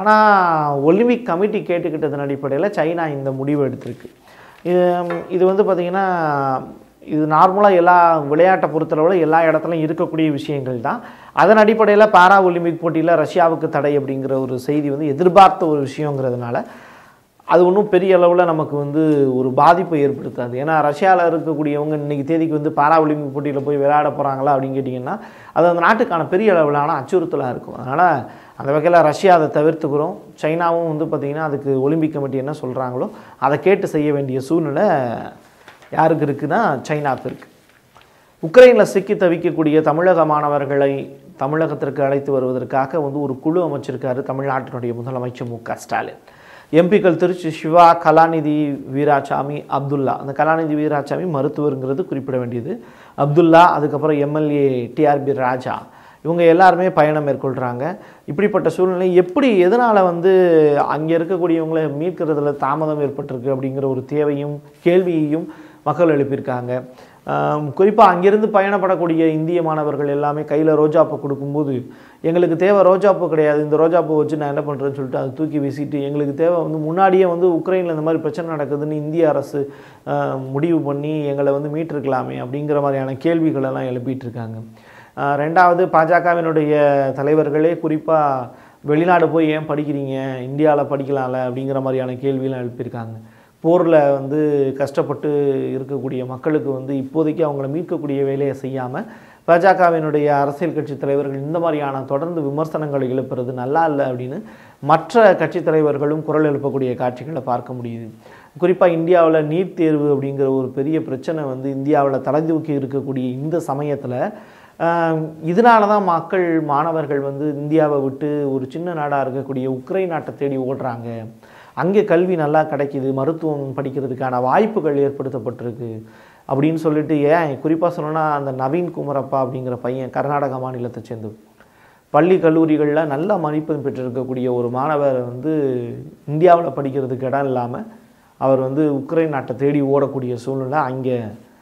ஆனால் ஒலிம்பிக் கமிட்டி கேட்டுக்கிட்டதன் அடிப்படையில் சைனா இந்த முடிவு எடுத்திருக்கு இது இது வந்து பார்த்திங்கன்னா இது நார்மலாக எல்லா விளையாட்டை பொறுத்தளவில் எல்லா இடத்துலையும் இருக்கக்கூடிய விஷயங்கள் தான் அதன் அடிப்படையில் பாரா ஒலிம்பிக் போட்டியில் ரஷ்யாவுக்கு தடை அப்படிங்கிற ஒரு செய்தி வந்து எதிர்பார்த்த ஒரு விஷயங்கிறதுனால அது ஒன்றும் பெரிய அளவில் நமக்கு வந்து ஒரு பாதிப்பை ஏற்படுத்தாது ஏன்னா ரஷ்யாவில் இருக்கக்கூடியவங்க இன்றைக்கி தேதிக்கு வந்து பாரா ஒலிம்பிக் போட்டியில் போய் விளையாட போகிறாங்களா அப்படின்னு கேட்டிங்கன்னா அது அந்த நாட்டுக்கான பெரிய அளவிலான அச்சுறுத்தலாக இருக்கும் அதனால் அந்த வகையில் ரஷ்யா அதை தவிர்த்துக்கிறோம் சைனாவும் வந்து பார்த்திங்கன்னா அதுக்கு ஒலிம்பிக் கமிட்டி என்ன சொல்கிறாங்களோ அதை கேட்டு செய்ய வேண்டிய சூழ்நிலை யாருக்கு இருக்குன்னா சைனாவுக்கு இருக்குது உக்ரைனில் சிக்கி தவிக்கக்கூடிய தமிழக மாணவர்களை தமிழகத்திற்கு அழைத்து வருவதற்காக வந்து ஒரு குழு அமைச்சிருக்காரு தமிழ்நாட்டினுடைய முதலமைச்சர் மு க ஸ்டாலின் எம்பிக்கள் திருச்சி சிவா கலாநிதி வீராசாமி அப்துல்லா அந்த கலாநிதி வீராசாமி மருத்துவருங்கிறது குறிப்பிட வேண்டியது அப்துல்லா அதுக்கப்புறம் எம்எல்ஏ டிஆர்பி ராஜா இவங்க எல்லாருமே பயணம் மேற்கொள்கிறாங்க இப்படிப்பட்ட சூழ்நிலை எப்படி எதனால் வந்து அங்கே இருக்கக்கூடியவங்களை மீட்கிறதுல தாமதம் ஏற்பட்டிருக்கு அப்படிங்கிற ஒரு தேவையும் கேள்வியையும் மக்கள் எழுப்பியிருக்காங்க குறிப்பாக அங்கிருந்து பயணப்படக்கூடிய இந்திய மாணவர்கள் எல்லாமே கையில் ரோஜாப்பூ கொடுக்கும்போது எங்களுக்கு தேவை ரோஜாப்பூ கிடையாது இந்த ரோஜாப்பூ வச்சு நான் என்ன பண்ணுறேன்னு சொல்லிட்டு அதை தூக்கி வீசிட்டு எங்களுக்கு தேவை வந்து முன்னாடியே வந்து உக்ரைனில் இந்த மாதிரி பிரச்சனை நடக்குதுன்னு இந்திய அரசு முடிவு பண்ணி எங்களை வந்து மீட்டிருக்கலாமே அப்படிங்கிற மாதிரியான கேள்விகளெல்லாம் எழுப்பிட்டு இருக்காங்க ரெண்டாவது பாஜகவினுடைய தலைவர்களே குறிப்பாக வெளிநாடு போய் ஏன் படிக்கிறீங்க இந்தியாவில் படிக்கலாம்ல அப்படிங்கிற மாதிரியான கேள்வியெல்லாம் எழுப்பியிருக்காங்க போரில் வந்து கஷ்டப்பட்டு இருக்கக்கூடிய மக்களுக்கு வந்து இப்போதைக்கு அவங்கள மீட்கக்கூடிய வேலையை செய்யாமல் பாஜகவினுடைய அரசியல் கட்சி தலைவர்கள் இந்த மாதிரியான தொடர்ந்து விமர்சனங்களை எழுப்புறது நல்லா இல்லை அப்படின்னு மற்ற கட்சி தலைவர்களும் குரல் எழுப்பக்கூடிய காட்சிகளை பார்க்க முடியுது குறிப்பாக இந்தியாவில் நீட் தேர்வு அப்படிங்கிற ஒரு பெரிய பிரச்சனை வந்து இந்தியாவில் தலைதூக்கி இருக்கக்கூடிய இந்த சமயத்தில் இதனால தான் மக்கள் மாணவர்கள் வந்து இந்தியாவை விட்டு ஒரு சின்ன நாடாக இருக்கக்கூடிய உக்ரைன் நாட்டை தேடி ஓடுறாங்க அங்கே கல்வி நல்லா கிடைக்கிது மருத்துவம் படிக்கிறதுக்கான வாய்ப்புகள் ஏற்படுத்தப்பட்டிருக்கு அப்படின்னு சொல்லிட்டு ஏன் குறிப்பாக சொல்லணும்னா அந்த நவீன் குமரப்பா அப்படிங்கிற பையன் கர்நாடக மாநிலத்தை சேர்ந்தது பள்ளி கல்லூரிகளில் நல்ல மதிப்பெண் பெற்றிருக்கக்கூடிய ஒரு மாணவர் வந்து இந்தியாவில் படிக்கிறதுக்கு இடம் இல்லாமல் அவர் வந்து உக்ரைன் நாட்டை தேடி ஓடக்கூடிய சூழ்நிலை அங்கே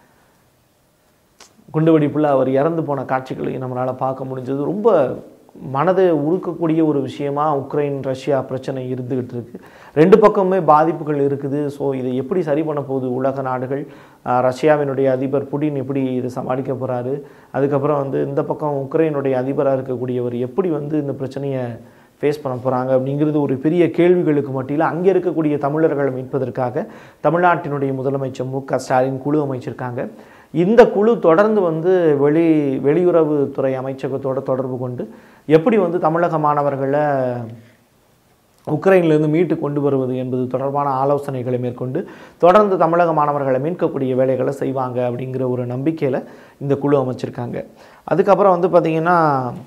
குண்டுவெடிப்பில் அவர் இறந்து போன காட்சிகளையும் நம்மளால் பார்க்க முடிஞ்சது ரொம்ப மனதை உருக்கக்கூடிய ஒரு விஷயமா உக்ரைன் ரஷ்யா பிரச்சனை இருந்துகிட்டு இருக்கு ரெண்டு பக்கமுமே பாதிப்புகள் இருக்குது ஸோ இதை எப்படி சரி பண்ண போகுது உலக நாடுகள் ரஷ்யாவினுடைய அதிபர் புடின் எப்படி இதை சமாளிக்க போகிறாரு அதுக்கப்புறம் வந்து இந்த பக்கம் உக்ரைனுடைய அதிபராக இருக்கக்கூடியவர் எப்படி வந்து இந்த பிரச்சனையை ஃபேஸ் பண்ண போகிறாங்க அப்படிங்கிறது ஒரு பெரிய கேள்விகளுக்கு மட்டியில் அங்கே இருக்கக்கூடிய தமிழர்களை மீட்பதற்காக தமிழ்நாட்டினுடைய முதலமைச்சர் மு க ஸ்டாலின் குழு அமைச்சிருக்காங்க இந்த குழு தொடர்ந்து வந்து வெளி வெளியுறவுத்துறை அமைச்சகத்தோட தொடர்பு கொண்டு எப்படி வந்து தமிழக மாணவர்களை உக்ரைனிலிருந்து மீட்டு கொண்டு வருவது என்பது தொடர்பான ஆலோசனைகளை மேற்கொண்டு தொடர்ந்து தமிழக மாணவர்களை மீட்கக்கூடிய வேலைகளை செய்வாங்க அப்படிங்கிற ஒரு நம்பிக்கையில் இந்த குழு அமைச்சிருக்காங்க அதுக்கப்புறம் வந்து பார்த்திங்கன்னா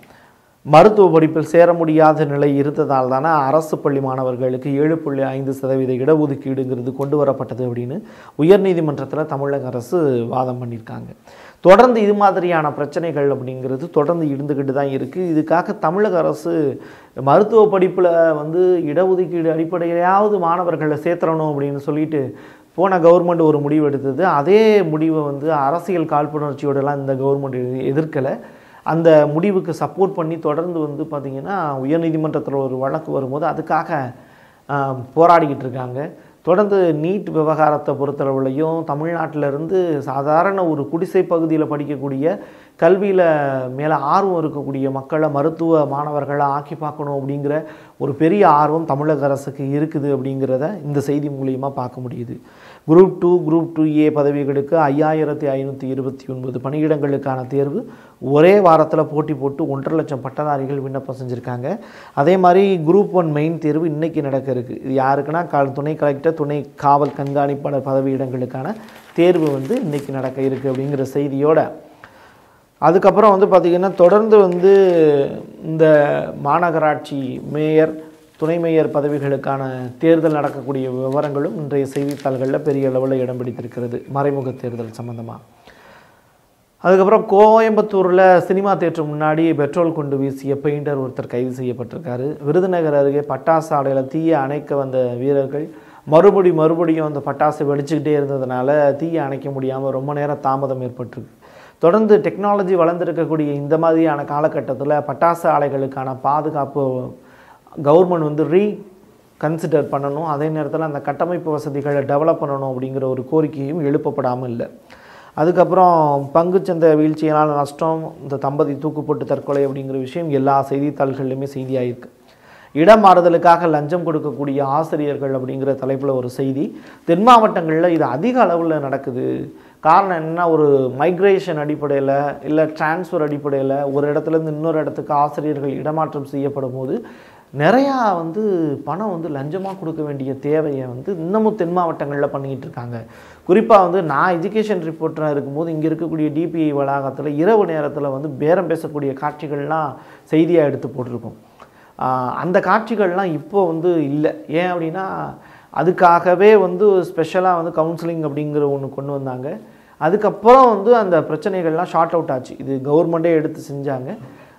மருத்துவ படிப்பில் சேர முடியாத நிலை இருந்ததால் தானே அரசு பள்ளி மாணவர்களுக்கு ஏழு புள்ளி ஐந்து சதவீத இடஒதுக்கீடுங்கிறது கொண்டு வரப்பட்டது அப்படின்னு உயர்நீதிமன்றத்தில் தமிழக அரசு வாதம் பண்ணியிருக்காங்க தொடர்ந்து இது மாதிரியான பிரச்சனைகள் அப்படிங்கிறது தொடர்ந்து இருந்துக்கிட்டு தான் இருக்குது இதுக்காக தமிழக அரசு மருத்துவ படிப்பில் வந்து இடஒதுக்கீடு அடிப்படையிலாவது மாணவர்களை சேர்த்துறணும் அப்படின்னு சொல்லிட்டு போன கவர்மெண்ட் ஒரு முடிவு எடுத்தது அதே முடிவை வந்து அரசியல் காழ்ப்புணர்ச்சியோடலாம் இந்த கவர்மெண்ட் எதிர்க்கலை அந்த முடிவுக்கு சப்போர்ட் பண்ணி தொடர்ந்து வந்து பார்த்திங்கன்னா உயர்நீதிமன்றத்தில் ஒரு வழக்கு வரும்போது அதுக்காக ஆஹ், போராடிக்கிட்டு இருக்காங்க தொடர்ந்து நீட் விவகாரத்தை பொறுத்தளவுலையும் தமிழ்நாட்டிலிருந்து சாதாரண ஒரு குடிசை பகுதியில் படிக்கக்கூடிய கல்வியில் மேலே ஆர்வம் இருக்கக்கூடிய மக்களை மருத்துவ மாணவர்களை ஆக்கி பார்க்கணும் அப்படிங்கிற ஒரு பெரிய ஆர்வம் தமிழக அரசுக்கு இருக்குது அப்படிங்கிறத இந்த செய்தி மூலியமாக பார்க்க முடியுது group two group two A பதவிகளுக்கு ஐயாயிரத்தி ஐநூற்றி இருபத்தி ஒன்பது பணியிடங்களுக்கான தேர்வு ஒரே வாரத்தில் போட்டி போட்டு ஒன்றரை லட்சம் பட்டதாரிகள் விண்ணப்பம் செஞ்சுருக்காங்க அதே மாதிரி குரூப் ஒன் மெயின் தேர்வு இன்றைக்கி நடக்க இருக்குது இது யாருக்குன்னா கா- துணை கலெக்டர் துணை காவல் கண்காணிப்பாளர் பதவியிடங்களுக்கான தேர்வு வந்து இன்றைக்கி நடக்க இருக்குது அப்படிங்கிற செய்தியோட அதுக்கப்புறம் வந்து பார்த்திங்கன்னா தொடர்ந்து வந்து இந்த மாநகராட்சி மேயர் துணை மேயர் பதவிகளுக்கான தேர்தல் நடக்கக்கூடிய விவரங்களும் இன்றைய செய்தித்தாள்களில் பெரிய அளவில் இடம் பிடித்திருக்கிறது மறைமுக தேர்தல் சம்பந்தமாக அதுக்கப்புறம் கோயம்புத்தூரில் சினிமா தேட்டர் முன்னாடி பெட்ரோல் கொண்டு வீசிய பெயிண்டர் ஒருத்தர் கைது செய்யப்பட்டிருக்காரு விருதுநகர் அருகே பட்டாசு ஆலையில் தீயை அணைக்க வந்த வீரர்கள் மறுபடி மறுபடியும் அந்த பட்டாசு வெடிச்சுக்கிட்டே இருந்ததுனால தீயை அணைக்க முடியாமல் ரொம்ப நேரம் தாமதம் ஏற்பட்டிருக்கு தொடர்ந்து டெக்னாலஜி வளர்ந்துருக்கக்கூடிய இந்த மாதிரியான காலகட்டத்தில் பட்டாசு ஆலைகளுக்கான பாதுகாப்பு கவர்மெண்ட் வந்து ரீ கன்சிடர் பண்ணணும் அதே நேரத்தில் அந்த கட்டமைப்பு வசதிகளை டெவலப் பண்ணணும் அப்படிங்கிற ஒரு கோரிக்கையும் எழுப்பப்படாமல் இல்லை அதுக்கப்புறம் பங்குச்சந்தை வீழ்ச்சியினால் நஷ்டம் இந்த தம்பதி தூக்கு போட்டு தற்கொலை அப்படிங்கிற விஷயம் எல்லா செய்தித்தாள்கள்லையுமே செய்தியாயிருக்கு இடம் மாறுதலுக்காக லஞ்சம் கொடுக்கக்கூடிய ஆசிரியர்கள் அப்படிங்கிற தலைப்பில் ஒரு செய்தி தென் மாவட்டங்களில் இது அதிக அளவில் நடக்குது காரணம் என்னன்னா ஒரு மைக்ரேஷன் அடிப்படையில் இல்லை டிரான்ஸ்ஃபர் அடிப்படையில் ஒரு இடத்துலேருந்து இன்னொரு இடத்துக்கு ஆசிரியர்கள் இடமாற்றம் செய்யப்படும் போது நிறையா வந்து பணம் வந்து லஞ்சமாக கொடுக்க வேண்டிய தேவையை வந்து இன்னமும் தென் மாவட்டங்களில் பண்ணிக்கிட்டு இருக்காங்க குறிப்பாக வந்து நான் எஜுகேஷன் ரிப்போர்ட்டராக இருக்கும்போது இங்கே இருக்கக்கூடிய டிபிஐ வளாகத்தில் இரவு நேரத்தில் வந்து பேரம் பேசக்கூடிய காட்சிகள்லாம் செய்தியாக எடுத்து போட்டிருக்கோம் ஆஹ் அந்த காட்சிகள்லாம் இப்போ வந்து இல்லை ஏன் அப்படின்னா அதுக்காகவே வந்து ஸ்பெஷலாக வந்து கவுன்சிலிங் அப்படிங்கிற ஒன்று கொண்டு வந்தாங்க அதுக்கப்புறம் வந்து அந்த பிரச்சனைகள்லாம் ஷார்ட் அவுட் ஆச்சு இது கவர்மெண்ட்டே எடுத்து செஞ்சாங்க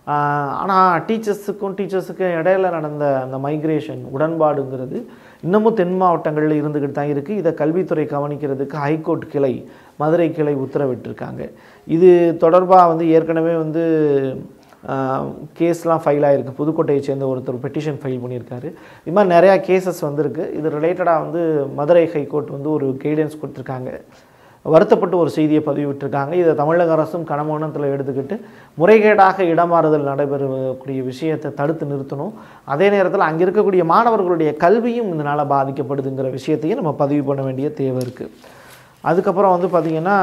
ஆனால் டீச்சர்ஸுக்கும் டீச்சர்ஸுக்கும் இடையில நடந்த அந்த மைக்ரேஷன் உடன்பாடுங்கிறது இன்னமும் தென் மாவட்டங்களில் இருந்துக்கிட்டு தான் இருக்குது இதை கல்வித்துறை கவனிக்கிறதுக்கு ஹைகோர்ட் கிளை மதுரை கிளை உத்தரவிட்டிருக்காங்க இது தொடர்பாக வந்து ஏற்கனவே வந்து கேஸ்லாம் ஃபைல் ஆகிருக்கு புதுக்கோட்டையை சேர்ந்த ஒருத்தர் பெட்டிஷன் ஃபைல் பண்ணியிருக்காரு இது மாதிரி நிறையா கேசஸ் வந்திருக்கு இது ரிலேட்டடாக வந்து மதுரை ஹைகோர்ட் வந்து ஒரு கைடன்ஸ் கொடுத்துருக்காங்க வருத்தப்பட்டு ஒரு செய்தியை பதிவிட்டிருக்காங்க இதை தமிழக அரசும் கனமௌனத்தில் எடுத்துக்கிட்டு முறைகேடாக இடமாறுதல் நடைபெறக்கூடிய விஷயத்தை தடுத்து நிறுத்தணும் அதே நேரத்தில் அங்கே இருக்கக்கூடிய மாணவர்களுடைய கல்வியும் இதனால் பாதிக்கப்படுதுங்கிற விஷயத்தையும் நம்ம பதிவு பண்ண வேண்டிய தேவை இருக்குது அதுக்கப்புறம் வந்து பார்த்திங்கன்னா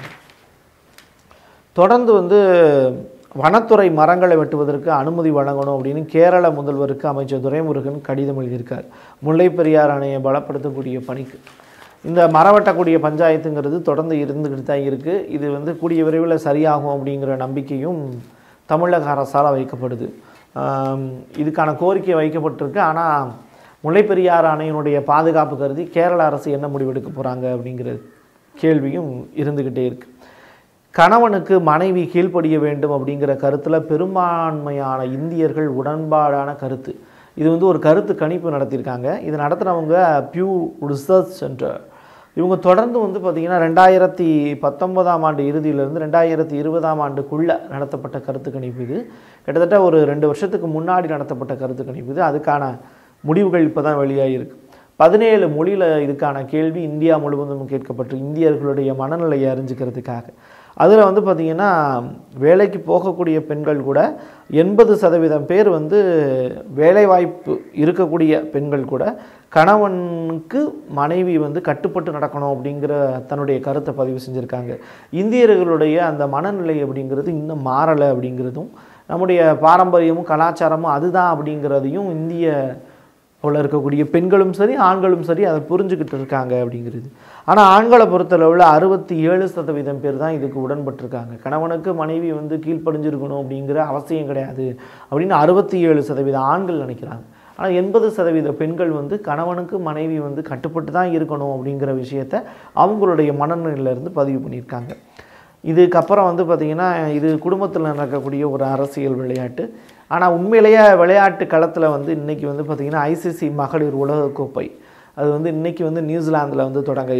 தொடர்ந்து வந்து வனத்துறை மரங்களை வெட்டுவதற்கு அனுமதி வழங்கணும் அப்படின்னு கேரள முதல்வருக்கு அமைச்சர் துரைமுருகன் கடிதம் எழுதியிருக்கார் முல்லைப் பெரியார் அணையை பலப்படுத்தக்கூடிய பணிக்கு இந்த மரம் வெட்டக்கூடிய பஞ்சாயத்துங்கிறது தொடர்ந்து இருந்துக்கிட்டு தான் இருக்குது இது வந்து கூடிய விரைவில் சரியாகும் அப்படிங்கிற நம்பிக்கையும் தமிழக அரசால் வைக்கப்படுது ஆம், இதுக்கான கோரிக்கை வைக்கப்பட்டிருக்கு ஆனால் முல்லைப்பெரியாறு அணையினுடைய பாதுகாப்பு கருதி கேரள அரசு என்ன முடிவெடுக்க போகிறாங்க அப்படிங்கிற கேள்வியும் இருந்துக்கிட்டே இருக்குது கணவனுக்கு மனைவி கீழ்ப்படிய வேண்டும் அப்படிங்கிற கருத்தில் பெரும்பான்மையான இந்தியர்கள் உடன்பாடான கருத்து இது வந்து ஒரு கருத்து கணிப்பு நடத்தியிருக்காங்க இது நடத்துகிறவங்க பியூ ரிசர்ச் சென்டர் இவங்க தொடர்ந்து வந்து பார்த்திங்கன்னா ரெண்டாயிரத்தி பத்தொன்பதாம் ஆண்டு இறுதியிலிருந்து ரெண்டாயிரத்தி இருபதாம் ஆண்டுக்குள்ளே நடத்தப்பட்ட கருத்து கணிப்பு இது கிட்டத்தட்ட ஒரு ரெண்டு வருஷத்துக்கு முன்னாடி நடத்தப்பட்ட கருத்து கணிப்பு இது அதுக்கான முடிவுகள் இப்போ தான் வெளியாகிருக்கு பதினேழு மொழியில் இதுக்கான கேள்வி இந்தியா முழுவதும் கேட்கப்பட்டு இந்தியர்களுடைய மனநிலையை அறிஞ்சுக்கிறதுக்காக அதில் வந்து பார்த்திங்கன்னா வேலைக்கு போகக்கூடிய பெண்கள் கூட எண்பது சதவீதம் பேர் வந்து வேலைவாய்ப்பு இருக்கக்கூடிய பெண்கள் கூட கணவனுக்கு மனைவி வந்து கட்டுப்பட்டு நடக்கணும் அப்படிங்கிற தன்னுடைய கருத்தை பதிவு செஞ்சுருக்காங்க இந்தியர்களுடைய அந்த மனநிலை அப்படிங்கிறது இன்னும் மாறலை அப்படிங்கிறதும் நம்முடைய பாரம்பரியமும் கலாச்சாரமும் அதுதான் அப்படிங்கிறதையும் இந்திய உள்ள இருக்கக்கூடிய பெண்களும் சரி ஆண்களும் சரி அதை புரிஞ்சுக்கிட்டு இருக்காங்க அப்படிங்கிறது ஆனால் ஆண்களை பொறுத்தளவில் அறுபத்தி ஏழு சதவீதம் பேர் தான் இதுக்கு உடன்பட்டிருக்காங்க கணவனுக்கு மனைவி வந்து கீழ்ப்படிஞ்சிருக்கணும் அப்படிங்கிற அவசியம் கிடையாது அப்படின்னு அறுபத்தி ஏழு சதவீதம் ஆண்கள் நினைக்கிறாங்க ஆனால் எண்பது சதவீத பெண்கள் வந்து கணவனுக்கு மனைவி வந்து கட்டுப்பட்டு தான் இருக்கணும் அப்படிங்கிற விஷயத்த அவங்களுடைய மனநிலையிலேருந்து பதிவு பண்ணியிருக்காங்க இதுக்கப்புறம் வந்து பார்த்திங்கன்னா இது குடும்பத்தில் நடக்கக்கூடிய ஒரு அரசியல் விளையாட்டு ஆனால் உண்மையிலேயே விளையாட்டு களத்தில் வந்து இன்றைக்கி வந்து பார்த்திங்கன்னா ஐசிசி மகளிர் உலகக்கோப்பை அது வந்து இன்றைக்கி வந்து நியூசிலாந்தில் வந்து தொடங்க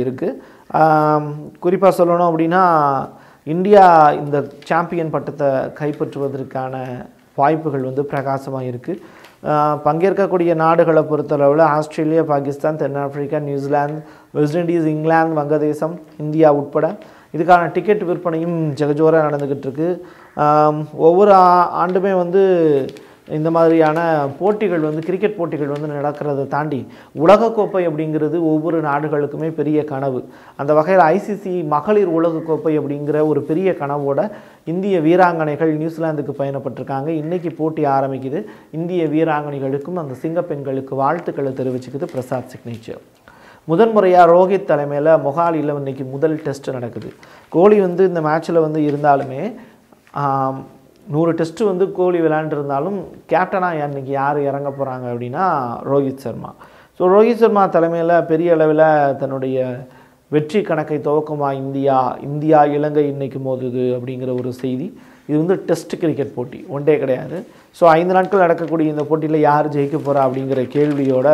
இருக்குது குறிப்பாக சொல்லணும் அப்படின்னா இந்தியா இந்த சாம்பியன் பட்டத்தை கைப்பற்றுவதற்கான வாய்ப்புகள் வந்து பிரகாசமாக இருக்குது பங்கேற்கக்கூடிய நாடுகளை பொறுத்தளவில் ஆஸ்திரேலியா பாகிஸ்தான் தென்னாப்பிரிக்கா நியூசிலாந்து வெஸ்ட் இண்டீஸ் இங்கிலாந்து வங்கதேசம் இந்தியா உட்பட இதுக்கான டிக்கெட் விற்பனையும் ஜெகஜோராக நடந்துக்கிட்டு இருக்கு ஆம், ஒவ்வொரு ஆ- ஆண்டுமே வந்து இந்த மாதிரியான போட்டிகள் வந்து கிரிக்கெட் போட்டிகள் வந்து நடக்கிறத தாண்டி உலகக்கோப்பை அப்படிங்கிறது ஒவ்வொரு நாடுகளுக்குமே பெரிய கனவு அந்த வகையில் ஐசிசி மகளிர் உலகக்கோப்பை அப்படிங்கிற ஒரு பெரிய கனவோட இந்திய வீராங்கனைகள் நியூசிலாந்துக்கு பயணப்பட்டிருக்காங்க இன்னைக்கு போட்டி ஆரம்பிக்குது இந்திய வீராங்கனைகளுக்கும் அந்த சிங்க பெண்களுக்கு வாழ்த்துக்களை தெரிவிச்சுக்குது பிரசாத் சிக்னேச்சர் முதன்முறையாக ரோஹித் தலைமையில் மொஹாலியில் இன்னைக்கு முதல் டெஸ்ட் நடக்குது கோலி வந்து இந்த மேட்ச்சில் வந்து இருந்தாலுமே ஆம், நூறு டெஸ்ட்டு வந்து கோலி விளையாண்டுருந்தாலும் கேப்டனாக இன்னைக்கு யார் இறங்க போகிறாங்க அப்படின்னா ரோஹித் சர்மா ஸோ ரோஹித் சர்மா தலைமையில் பெரிய அளவில் தன்னுடைய வெற்றி கணக்கை துவக்கமா இந்தியா இந்தியா இலங்கை இன்னைக்கு மோதுது அப்படிங்கிற ஒரு செய்தி இது வந்து டெஸ்ட் கிரிக்கெட் போட்டி ஒன் டே கிடையாது ஸோ ஐந்து நாட்கள் நடக்கக்கூடிய இந்த போட்டியில் யார் ஜெயிக்க போகிறா அப்படிங்கிற கேள்வியோட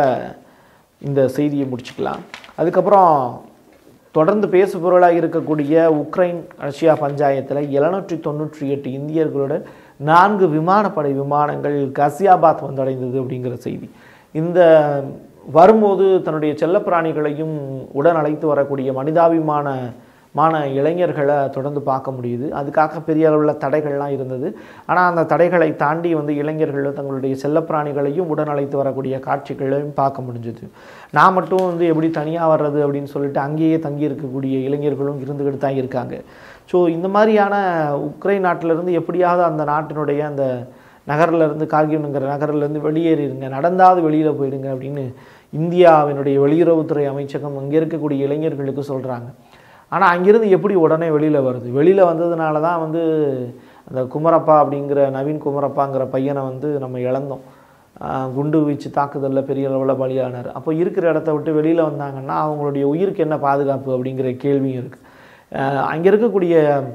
இந்த செய்தியை முடிச்சுக்கலாம் அதுக்கப்புறம் தொடர்ந்து பேசு பொருளாக இருக்கக்கூடிய உக்ரைன் ரஷ்யா பஞ்சாயத்தில் எழுநூற்றி தொண்ணூற்றி எட்டு இந்தியர்களுடன் நான்கு விமானப்படை விமானங்கள் கசியாபாத் வந்தடைந்தது அப்படிங்கிற செய்தி இந்த வரும்போது தன்னுடைய செல்லப்பிராணிகளையும் உடன் அழைத்து வரக்கூடிய மனிதாபிமான மான இளைஞர்களை தொடர்ந்து பார்க்க முடியுது அதுக்காக பெரிய அளவில் தடைகள்லாம் இருந்தது ஆனால் அந்த தடைகளை தாண்டி வந்து இளைஞர்கள் தங்களுடைய செல்லப்பிராணிகளையும் உடன் அழைத்து வரக்கூடிய காட்சிகளையும் பார்க்க முடிஞ்சது நான் மட்டும் வந்து எப்படி தனியாக வர்றது அப்படின்னு சொல்லிட்டு அங்கேயே தங்கி இருக்கக்கூடிய இளைஞர்களும் இருந்துக்கிட்டு தான் இருக்காங்க ஸோ இந்த மாதிரியான உக்ரைன் நாட்டிலிருந்து எப்படியாவது அந்த நாட்டினுடைய அந்த நகரில் இருந்து கார்கிவ்ங்கிற நகரில் இருந்து வெளியேறிடுங்க நடந்தாவது வெளியில் போயிடுங்க அப்படின்னு இந்தியாவினுடைய வெளியுறவுத்துறை அமைச்சகம் அங்கே இருக்கக்கூடிய இளைஞர்களுக்கு சொல்கிறாங்க ஆனால் அங்கிருந்து எப்படி உடனே வெளியில் வருது வெளியில் வந்ததுனால தான் வந்து அந்த குமரப்பா அப்படிங்கிற நவீன் குமரப்பாங்கிற பையனை வந்து நம்ம இழந்தோம் ஆஹ் குண்டு வீச்சு தாக்குதலில் பெரிய அளவில் பலியானார் அப்போ இருக்கிற இடத்த விட்டு வெளியில் வந்தாங்கன்னா அவங்களுடைய உயிருக்கு என்ன பாதுகாப்பு அப்படிங்கிற கேள்வியும் இருக்குது அங்கே இருக்கக்கூடிய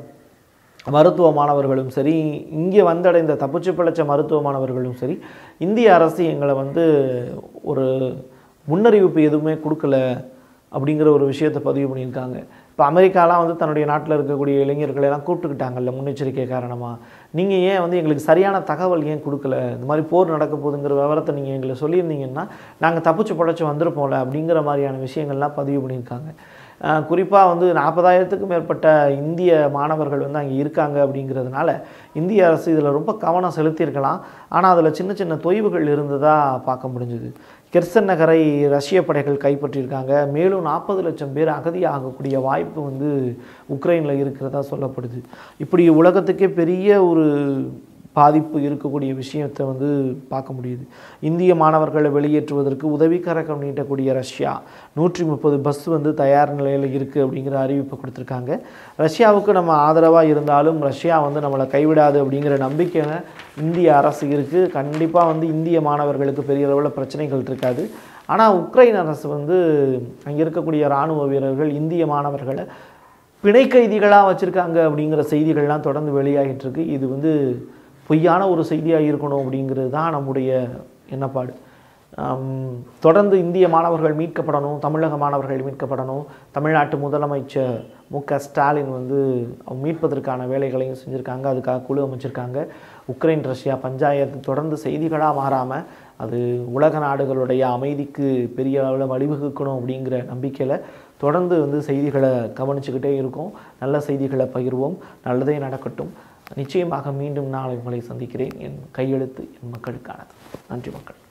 மருத்துவ மாணவர்களும் சரி இங்கே வந்தடைந்த தப்பிச்சு பிழைச்ச மருத்துவ மாணவர்களும் சரி இந்திய அரசு எங்களை வந்து ஒரு முன்னறிவிப்பு எதுவுமே கொடுக்கல அப்படிங்கிற ஒரு விஷயத்தை பதிவு பண்ணியிருக்காங்க இப்போ அமெரிக்காலாம் வந்து தன்னுடைய நாட்டில் இருக்கக்கூடிய இளைஞர்களை எல்லாம் கூப்பிட்டுக்கிட்டாங்கல்ல முன்னெச்சரிக்கை காரணமாக நீங்கள் ஏன் வந்து எங்களுக்கு சரியான தகவல் ஏன் கொடுக்கல இந்த மாதிரி போர் நடக்க போகுதுங்கிற விவரத்தை நீங்கள் எங்களுக்கு சொல்லியிருந்தீங்கன்னா நாங்கள் தப்பிச்சு படைச்சு வந்திருப்போம்ல அப்படிங்கிற மாதிரியான விஷயங்கள்லாம் பதிவு பண்ணியிருக்காங்க குறிப்பாக வந்து நாற்பதாயிரத்துக்கும் மேற்பட்ட இந்திய மாணவர்கள் வந்து அங்கே இருக்காங்க அப்படிங்கிறதுனால இந்திய அரசு இதில் ரொம்ப கவனம் செலுத்தியிருக்கலாம் ஆனால் அதில் சின்ன சின்ன தொய்வுகள் இருந்ததாக பார்க்க முடிஞ்சுது கெர்சன் நகரை ரஷ்ய படைகள் கைப்பற்றியிருக்காங்க மேலும் நாற்பது லட்சம் பேர் அகதியாகக்கூடிய வாய்ப்பு வந்து உக்ரைனில் இருக்கிறதா சொல்லப்படுது இப்படி உலகத்துக்கே பெரிய ஒரு பாதிப்பு இருக்கக்கூடிய விஷயத்தை வந்து பார்க்க முடியுது இந்திய மாணவர்களை வெளியேற்றுவதற்கு உதவிக்கரகம் நீட்டக்கூடிய ரஷ்யா நூற்றி முப்பது பஸ் வந்து தயார் நிலையில் இருக்குது அப்படிங்கிற அறிவிப்பை கொடுத்துருக்காங்க ரஷ்யாவுக்கு நம்ம ஆதரவாக இருந்தாலும் ரஷ்யா வந்து நம்மளை கைவிடாது அப்படிங்கிற நம்பிக்கை இந்திய அரசு இருக்குது கண்டிப்பாக வந்து இந்திய மாணவர்களுக்கு பெரிய அளவில் பிரச்சனைகள் இருக்காது ஆனால் உக்ரைன் அரசு வந்து அங்கே இருக்கக்கூடிய இராணுவ வீரர்கள் இந்திய மாணவர்களை பிணை கைதிகளாக வச்சுருக்காங்க அப்படிங்கிற செய்திகள்லாம் தொடர்ந்து வெளியாகிட்டு இருக்கு இது வந்து பொய்யான ஒரு செய்தியாக இருக்கணும் அப்படிங்கிறது தான் நம்முடைய எண்ணப்பாடு ஆம், தொடர்ந்து இந்திய மாணவர்கள் மீட்கப்படணும் தமிழக மாணவர்கள் மீட்கப்படணும் தமிழ்நாட்டு முதலமைச்சர் மு க ஸ்டாலின் வந்து அவங்க மீட்பதற்கான வேலைகளையும் செஞ்சுருக்காங்க அதுக்காக குழு அமைச்சிருக்காங்க உக்ரைன் ரஷ்யா பஞ்சாயத்து தொடர்ந்து செய்திகளாக மாறாமல் அது உலக நாடுகளுடைய அமைதிக்கு பெரிய அளவில் வழிவகுக்கணும் அப்படிங்கிற நம்பிக்கையில் தொடர்ந்து வந்து செய்திகளை கவனிச்சுக்கிட்டே இருக்கோம் நல்ல செய்திகளை பகிர்வோம் நல்லதே நடக்கட்டும் நிச்சயமாக மீண்டும் நாளை உங்களை சந்திக்கிறேன் என் கையெழுத்து என் மக்களுக்கானது நன்றி மக்கள்